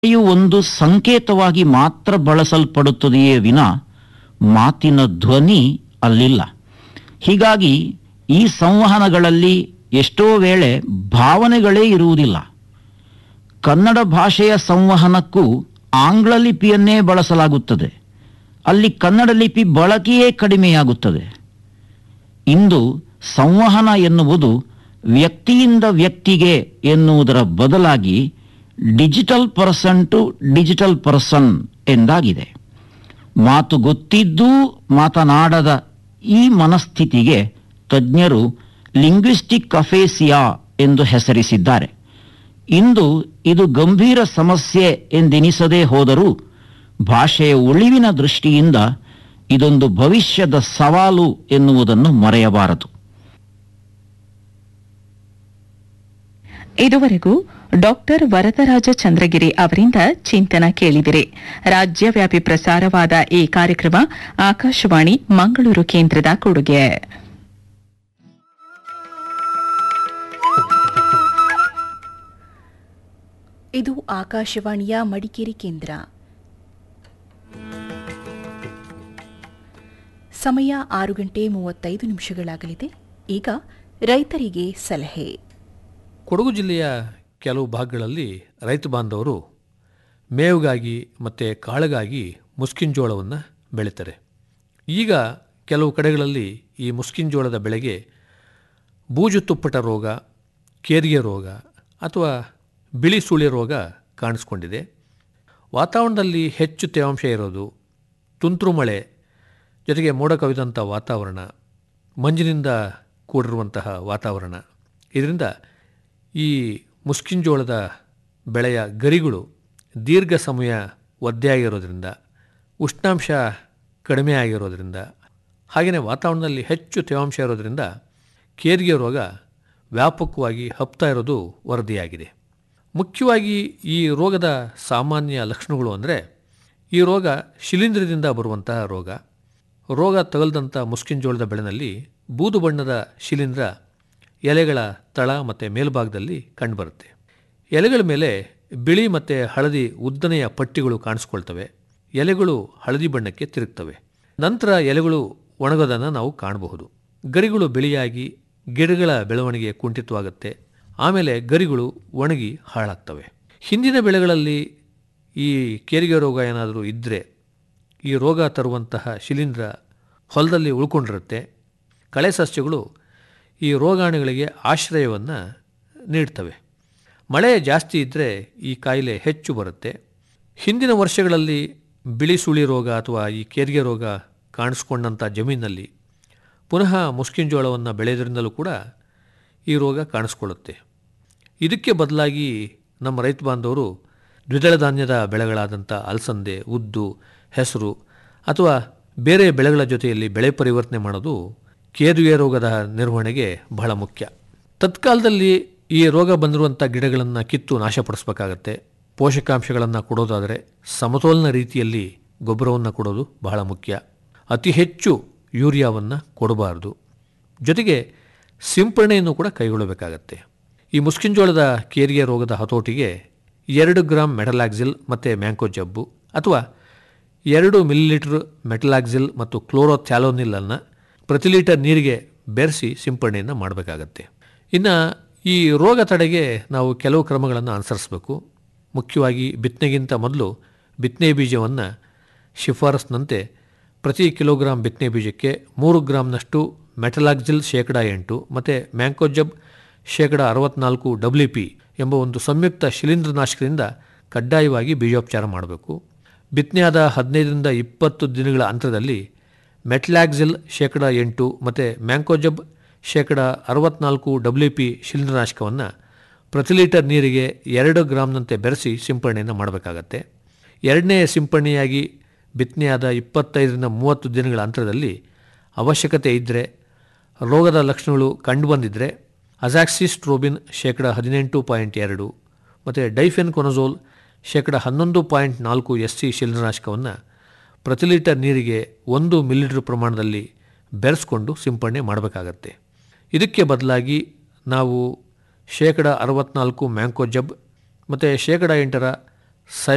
ಭಾಷೆಯು ಒಂದು ಸಂಕೇತವಾಗಿ ಮಾತ್ರ ಬಳಸಲ್ಪಡುತ್ತದೆಯೇ ವಿನ ಮಾತಿನ ಧ್ವನಿ ಅಲ್ಲಿಲ್ಲ ಹೀಗಾಗಿ ಈ ಸಂವಹನಗಳಲ್ಲಿ ಎಷ್ಟೋ ವೇಳೆ ಭಾವನೆಗಳೇ ಇರುವುದಿಲ್ಲ ಕನ್ನಡ ಭಾಷೆಯ ಸಂವಹನಕ್ಕೂ ಆಂಗ್ಲ ಲಿಪಿಯನ್ನೇ ಬಳಸಲಾಗುತ್ತದೆ ಅಲ್ಲಿ ಕನ್ನಡ ಲಿಪಿ ಬಳಕೆಯೇ ಕಡಿಮೆಯಾಗುತ್ತದೆ ಇಂದು ಸಂವಹನ ಎನ್ನುವುದು ವ್ಯಕ್ತಿಯಿಂದ ವ್ಯಕ್ತಿಗೆ ಎನ್ನುವುದರ ಬದಲಾಗಿ digital person to digital person ಎಂದಾಗಿದೆ ಮಾತು ಗೊತ್ತಿದ್ದೂ ಮಾತನಾಡದ ಈ ಮನಸ್ಥಿತಿಗೆ ತಜ್ಞರು ಲಿಂಗ್ವಿಸ್ಟಿಕ್ ಅಫೇಸಿಯಾ ಎಂದು ಹೆಸರಿಸಿದ್ದಾರೆ ಇಂದು ಇದು ಗಂಭೀರ ಸಮಸ್ಯೆ ಎಂದೆನಿಸದೇ ಹೋದರೂ ಭಾಷೆಯ ಉಳಿವಿನ ದೃಷ್ಟಿಯಿಂದ ಇದೊಂದು ಭವಿಷ್ಯದ ಸವಾಲು ಎನ್ನುವುದನ್ನು ಮರೆಯಬಾರದು ಇದುವರೆಗೂ ಡಾಕ್ಟರ್ ವರದರಾಜ ಚಂದ್ರಗಿರಿ ಅವರಿಂದ ಚಿಂತನ ಕೇಳಿದಿರಿ ರಾಜ್ಯವ್ಯಾಪಿ ಪ್ರಸಾರವಾದ ಈ ಕಾರ್ಯಕ್ರಮ ಆಕಾಶವಾಣಿ ಮಂಗಳೂರು ಕೇಂದ್ರದ ಕೊಡುಗೆ ಇದು ಆಕಾಶವಾಣಿಯ ಮಡಿಕೇರಿ ಕೇಂದ್ರ ಸಮಯ ಆರು ಗಂಟೆ ಮೂವತ್ತೈದು ನಿಮಿಷಗಳಾಗಲಿದೆ ಈಗ ರೈತರಿಗೆ ಸಲಹೆ ಕೊಡಗು ಜಿಲ್ಲೆಯ ಕೆಲವು ಭಾಗಗಳಲ್ಲಿ ರೈತ ಬಾಂಧವರು ಮೇವಿಗಾಗಿ ಮತ್ತು ಕಾಳಿಗಾಗಿ ಮುಸ್ಕಿನ ಜೋಳವನ್ನು ಬೆಳೀತಾರೆ ಈಗ ಕೆಲವು ಕಡೆಗಳಲ್ಲಿ ಈ ಮುಸ್ಕಿನ ಜೋಳದ ಬೆಳೆಗೆ ಬೂಜು ತುಪ್ಪಟ ರೋಗ ಕೇರಿಗೆ ರೋಗ ಅಥವಾ ಬಿಳಿ ಸುಳಿ ರೋಗ ಕಾಣಿಸ್ಕೊಂಡಿದೆ ವಾತಾವರಣದಲ್ಲಿ ಹೆಚ್ಚು ತೇವಾಂಶ ಇರೋದು ತುಂತುರು ಮಳೆ ಜೊತೆಗೆ ಮೋಡ ಕವಿದಂಥ ವಾತಾವರಣ ಮಂಜಿನಿಂದ ಕೂಡಿರುವಂತಹ ವಾತಾವರಣ ಇದರಿಂದ ಈ ಮುಸ್ಕಿನ ಜೋಳದ ಬೆಳೆಯ ಗರಿಗಳು ದೀರ್ಘ ಸಮಯ ಒದ್ದೆಯಾಗಿರೋದ್ರಿಂದ ಉಷ್ಣಾಂಶ ಕಡಿಮೆ ಆಗಿರೋದ್ರಿಂದ ಹಾಗೆಯೇ ವಾತಾವರಣದಲ್ಲಿ ಹೆಚ್ಚು ತೇವಾಂಶ ಇರೋದ್ರಿಂದ ಕೇರಿಗೆ ರೋಗ ವ್ಯಾಪಕವಾಗಿ ಹಬ್ತಾ ಇರೋದು ವರದಿಯಾಗಿದೆ ಮುಖ್ಯವಾಗಿ ಈ ರೋಗದ ಸಾಮಾನ್ಯ ಲಕ್ಷಣಗಳು ಅಂದರೆ ಈ ರೋಗ ಶಿಲೀಂಧ್ರದಿಂದ ಬರುವಂತಹ ರೋಗ ರೋಗ ತಗಲ್ದಂಥ ಮುಸ್ಕಿನ ಜೋಳದ ಬೆಳೆನಲ್ಲಿ ಬೂದು ಬಣ್ಣದ ಶಿಲೀಂಧ್ರ ಎಲೆಗಳ ತಳ ಮತ್ತು ಮೇಲ್ಭಾಗದಲ್ಲಿ ಕಂಡುಬರುತ್ತೆ ಎಲೆಗಳ ಮೇಲೆ ಬಿಳಿ ಮತ್ತು ಹಳದಿ ಉದ್ದನೆಯ ಪಟ್ಟಿಗಳು ಕಾಣಿಸ್ಕೊಳ್ತವೆ ಎಲೆಗಳು ಹಳದಿ ಬಣ್ಣಕ್ಕೆ ತಿರುಗ್ತವೆ ನಂತರ ಎಲೆಗಳು ಒಣಗೋದನ್ನು ನಾವು ಕಾಣಬಹುದು ಗರಿಗಳು ಬಿಳಿಯಾಗಿ ಗಿಡಗಳ ಬೆಳವಣಿಗೆ ಕುಂಠಿತವಾಗುತ್ತೆ ಆಮೇಲೆ ಗರಿಗಳು ಒಣಗಿ ಹಾಳಾಗ್ತವೆ ಹಿಂದಿನ ಬೆಳೆಗಳಲ್ಲಿ ಈ ಕೇರಿಗೆ ರೋಗ ಏನಾದರೂ ಇದ್ದರೆ ಈ ರೋಗ ತರುವಂತಹ ಶಿಲೀಂಧ್ರ ಹೊಲದಲ್ಲಿ ಉಳ್ಕೊಂಡಿರುತ್ತೆ ಕಳೆ ಸಸ್ಯಗಳು ಈ ರೋಗಾಣುಗಳಿಗೆ ಆಶ್ರಯವನ್ನು ನೀಡ್ತವೆ ಮಳೆ ಜಾಸ್ತಿ ಇದ್ದರೆ ಈ ಕಾಯಿಲೆ ಹೆಚ್ಚು ಬರುತ್ತೆ ಹಿಂದಿನ ವರ್ಷಗಳಲ್ಲಿ ಬಿಳಿ ಸುಳಿ ರೋಗ ಅಥವಾ ಈ ಕೇರಿಗೆ ರೋಗ ಕಾಣಿಸ್ಕೊಂಡಂಥ ಜಮೀನಲ್ಲಿ ಪುನಃ ಮುಸ್ಕಿನ ಜೋಳವನ್ನು ಬೆಳೆಯೋದ್ರಿಂದಲೂ ಕೂಡ ಈ ರೋಗ ಕಾಣಿಸ್ಕೊಳ್ಳುತ್ತೆ ಇದಕ್ಕೆ ಬದಲಾಗಿ ನಮ್ಮ ರೈತ ಬಾಂಧವರು ದ್ವಿದಳ ಧಾನ್ಯದ ಬೆಳೆಗಳಾದಂಥ ಅಲಸಂದೆ ಉದ್ದು ಹೆಸರು ಅಥವಾ ಬೇರೆ ಬೆಳೆಗಳ ಜೊತೆಯಲ್ಲಿ ಬೆಳೆ ಪರಿವರ್ತನೆ ಮಾಡೋದು ಕೇದುವೆ ರೋಗದ ನಿರ್ವಹಣೆಗೆ ಬಹಳ ಮುಖ್ಯ ತತ್ಕಾಲದಲ್ಲಿ ಈ ರೋಗ ಬಂದಿರುವಂಥ ಗಿಡಗಳನ್ನು ಕಿತ್ತು ನಾಶಪಡಿಸಬೇಕಾಗತ್ತೆ ಪೋಷಕಾಂಶಗಳನ್ನು ಕೊಡೋದಾದರೆ ಸಮತೋಲನ ರೀತಿಯಲ್ಲಿ ಗೊಬ್ಬರವನ್ನು ಕೊಡೋದು ಬಹಳ ಮುಖ್ಯ ಅತಿ ಹೆಚ್ಚು ಯೂರಿಯಾವನ್ನು ಕೊಡಬಾರದು ಜೊತೆಗೆ ಸಿಂಪರಣೆಯನ್ನು ಕೂಡ ಕೈಗೊಳ್ಳಬೇಕಾಗತ್ತೆ ಈ ಮುಸ್ಕಿಂಜೋಳದ ಕೇರಿಗೆ ರೋಗದ ಹತೋಟಿಗೆ ಎರಡು ಗ್ರಾಮ್ ಮೆಟಲಾಕ್ಸಿಲ್ ಮತ್ತು ಮ್ಯಾಂಕೋ ಜಬ್ಬು ಅಥವಾ ಎರಡು ಮಿಲಿಲೀಟರ್ ಮೆಟಲಾಕ್ಸಿಲ್ ಮತ್ತು ಕ್ಲೋರೋಥ್ಯಾಲೋನಿಲನ್ನು ಪ್ರತಿ ಲೀಟರ್ ನೀರಿಗೆ ಬೆರೆಸಿ ಸಿಂಪರಣೆಯನ್ನು ಮಾಡಬೇಕಾಗತ್ತೆ ಇನ್ನು ಈ ರೋಗ ತಡೆಗೆ ನಾವು ಕೆಲವು ಕ್ರಮಗಳನ್ನು ಅನುಸರಿಸಬೇಕು ಮುಖ್ಯವಾಗಿ ಬಿತ್ತನೆಗಿಂತ ಮೊದಲು ಬಿತ್ತನೆ ಬೀಜವನ್ನು ಶಿಫಾರಸ್ನಂತೆ ಪ್ರತಿ ಕಿಲೋಗ್ರಾಂ ಬಿತ್ತನೆ ಬೀಜಕ್ಕೆ ಮೂರು ಗ್ರಾಮ್ನಷ್ಟು ಮೆಟಲಾಕ್ಸಿಲ್ ಶೇಕಡ ಎಂಟು ಮತ್ತು ಮ್ಯಾಂಕೋಜಬ್ ಶೇಕಡ ಅರವತ್ನಾಲ್ಕು ಡಬ್ಲ್ಯೂ ಪಿ ಎಂಬ ಒಂದು ಸಂಯುಕ್ತ ಶಿಲೀಂಧ್ರನಾಶಕದಿಂದ ಕಡ್ಡಾಯವಾಗಿ ಬೀಜೋಪಚಾರ ಮಾಡಬೇಕು ಬಿತ್ತನೆಯಾದ ಹದಿನೈದರಿಂದ ಇಪ್ಪತ್ತು ದಿನಗಳ ಅಂತರದಲ್ಲಿ ಮೆಟ್ಲಾಕ್ಸಿಲ್ ಶೇಕಡ ಎಂಟು ಮತ್ತು ಮ್ಯಾಂಕೋಜಬ್ ಶೇಕಡ ಅರವತ್ನಾಲ್ಕು ಡಬ್ಲ್ಯೂ ಪಿ ಶಿಲೀಂಧ್ರನಾಶಕವನ್ನು ಪ್ರತಿ ಲೀಟರ್ ನೀರಿಗೆ ಎರಡು ಗ್ರಾಮ್ನಂತೆ ಬೆರೆಸಿ ಸಿಂಪರಣೆಯನ್ನು ಮಾಡಬೇಕಾಗತ್ತೆ ಎರಡನೇ ಸಿಂಪರಣೆಯಾಗಿ ಬಿತ್ತನೆಯಾದ ಇಪ್ಪತ್ತೈದರಿಂದ ಮೂವತ್ತು ದಿನಗಳ ಅಂತರದಲ್ಲಿ ಅವಶ್ಯಕತೆ ಇದ್ದರೆ ರೋಗದ ಲಕ್ಷಣಗಳು ಕಂಡುಬಂದಿದ್ದರೆ ಅಜಾಕ್ಸಿಸ್ಟ್ರೋಬಿನ್ ಶೇಕಡ ಹದಿನೆಂಟು ಪಾಯಿಂಟ್ ಎರಡು ಮತ್ತು ಡೈಫೆನ್ ಕೊನಜೋಲ್ ಶೇಕಡ ಹನ್ನೊಂದು ಪಾಯಿಂಟ್ ನಾಲ್ಕು ಎಸ್ ಸಿ ಶಿಲೀಂಧ್ರನಾಶಕವನ್ನು ಪ್ರತಿ ಲೀಟರ್ ನೀರಿಗೆ ಒಂದು ಮಿಲಿಲೀಟರ್ ಪ್ರಮಾಣದಲ್ಲಿ ಬೆರೆಸ್ಕೊಂಡು ಸಿಂಪರಣೆ ಮಾಡಬೇಕಾಗತ್ತೆ ಇದಕ್ಕೆ ಬದಲಾಗಿ ನಾವು ಶೇಕಡ ಅರವತ್ನಾಲ್ಕು ಮ್ಯಾಂಕೋ ಜಬ್ ಮತ್ತು ಶೇಕಡ ಎಂಟರ ಸೈ